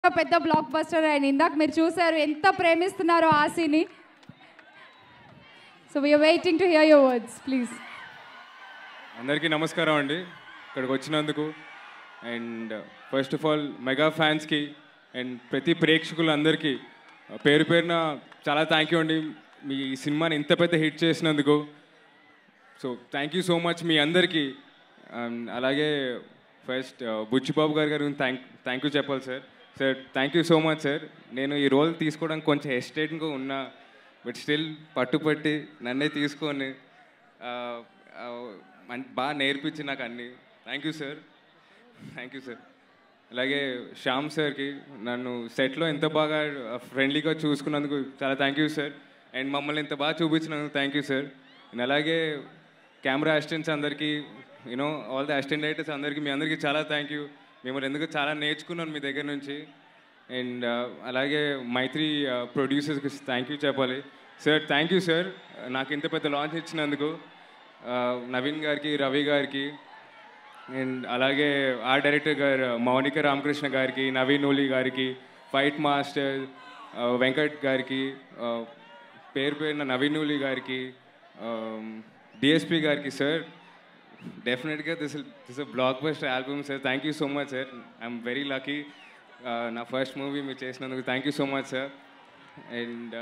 పెద్ద block buster and ఇందాక మీరు చూసారు ఎంత ప్రేమిస్తున్నారో ఆశని so we are waiting to hear your words please అందరికీ నమస్కారం అండి ఇక్కడికి వచ్చినందుకు and first of all mega ఫ్యాన్స్కి అండ్ ప్రతి ప్రేక్షకులందరికీ పేరు పేరున చాలా థ్యాంక్ యూ అండి మీ ఈ సినిమాని ఇంత పెద్ద హిట్ చేసినందుకు so thank you so much మీ అందరికీ Um, అలాగే ఫస్ట్ బుచ్చిబాబు గారి గారు థ్యాంక్ థ్యాంక్ యూ చెప్పాలి sir sir thank you so much sir నేను ఈ రోల్ తీసుకోవడానికి కొంచెం హెసిటేట్గా ఉన్నా బట్ స్టిల్ పట్టుపట్టి నన్నే తీసుకొని uh, uh, మం- బాగా నేర్పించి నాకు అన్ని thank you sir thank you sir అలాగే శ్యామ్ సార్కి నన్ను సెట్లో ఎంత బాగా ఫ్రెండ్లీగా చూసుకున్నందుకు చాలా థ్యాంక్ యూ సార్ అండ్ మమ్మల్ని ఇంత బాగా చూపించినందుకు థ్యాంక్ యూ సార్ అండ్ అలాగే కెమెరా అసిస్టెంట్స్ అందరికీ you know all the assistant writers అందరికీ మీ అందరికీ చాలా థ్యాంక్ యూ మిమ్మల్ని ఎందుకు చాలా నేర్చుకున్నాను మీ దగ్గర నుంచి అండ్ అలాగే మైత్రి ప్రొడ్యూసర్స్కి థ్యాంక్ యూ చెప్పాలి సార్ థ్యాంక్ యూ సార్ నాకు ఇంత పెద్ద లాంచ్ ఇచ్చినందుకు Uh, నవీన్ గారికి రవి గారికి అండ్ అలాగే ఆర్ట్ డైరెక్టర్ గారు మౌనిక రామకృష్ణ గారికి నవీన్ ఓలి గారికి ఫైట్ మాస్టర్ ఆ, వెంకట్ గారికి ఆ, పేరు పేరున నవీన్ ఓలి గారికి డిఎస్పి గారికి సార్ డెఫినెట్గా this this blockbuster album sir thank you so much sir I'm very lucky నా ఫస్ట్ మూవీ మీరు చేసినందుకు thank you so much sir and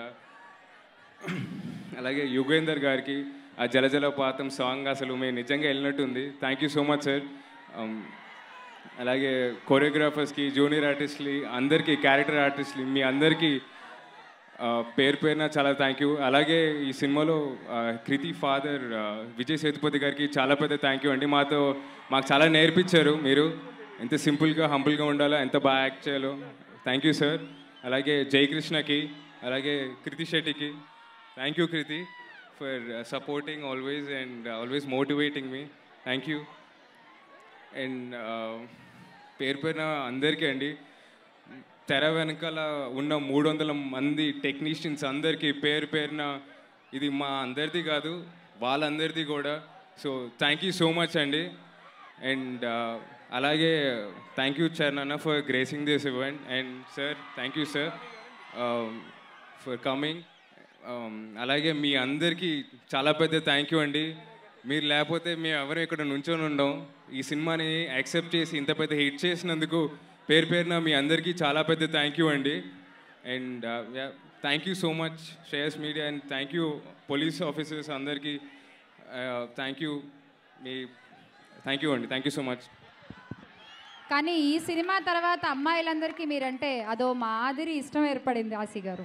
అలాగే యుగేందర్ గారికి ఆ జలజల పాతం సాంగ్ అసలు మేము నిజంగా వెళ్ళినట్టుంది thank you so much sir అలాగే కొరియోగ్రాఫర్స్కి జూనియర్ ఆర్టిస్ట్లీ అందరికీ క్యారెక్టర్ ఆర్టిస్ట్లీ మీ అందరికీ ఆ, పేరు పేరున చాలా థ్యాంక్ యూ అలాగే ఈ సినిమాలో ఆ, కృతి ఫాదర్ ఆ, విజయ్ సేతుపతి గారికి చాలా పెద్ద థ్యాంక్ యూ అండి మాతో మాకు చాలా నేర్పించారు మీరు ఎంత సింపుల్గా హంబుల్గా ఉండాలో ఎంత బాగా యాక్ట్ చేయాలో థ్యాంక్ యూ సార్ అలాగే జయకృష్ణకి అలాగే కృతి శెట్టికి thank you Krithi for supporting always and always motivating మీ థ్యాంక్ యూ అండ్ పేరు పేరున అందరికీ అండి తెర వెనకాల ఉన్న మూడు వందల మంది టెక్నీషియన్స్ అందరికీ పేరు పేరున ఇది మా అందరిది కాదు వాళ్ళందరిది కూడా so thank you so much అండి అండ్ అలాగే thank you Charan for gracing this event and sir thank you sir for coming అలాగే మీ అందరికీ చాలా పెద్ద థ్యాంక్ యూ అండి మీరు లేకపోతే మేము ఎవరు ఇక్కడ నుంచొని ఉండం ఈ సినిమాని యాక్సెప్ట్ చేసి ఇంత పెద్ద హిట్ చేసినందుకు పేరు పేరున మీ అందరికీ చాలా పెద్ద థ్యాంక్ యూ అండి and thank you so much Shreyas media and thank you police officers అందరికీ థ్యాంక్ యూ మీ థ్యాంక్ యూ అండి థ్యాంక్ యూ సో మచ్ కానీ ఈ సినిమా తర్వాత అమ్మాయిలందరికీ మీరంటే అదో మాదిరి ఇష్టం ఏర్పడింది ఆసి గారు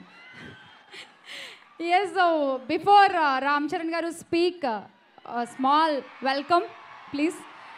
yes so before Ram Charan గారు స్పీక్ స్మాల్ వెల్కమ్ ప్లీజ్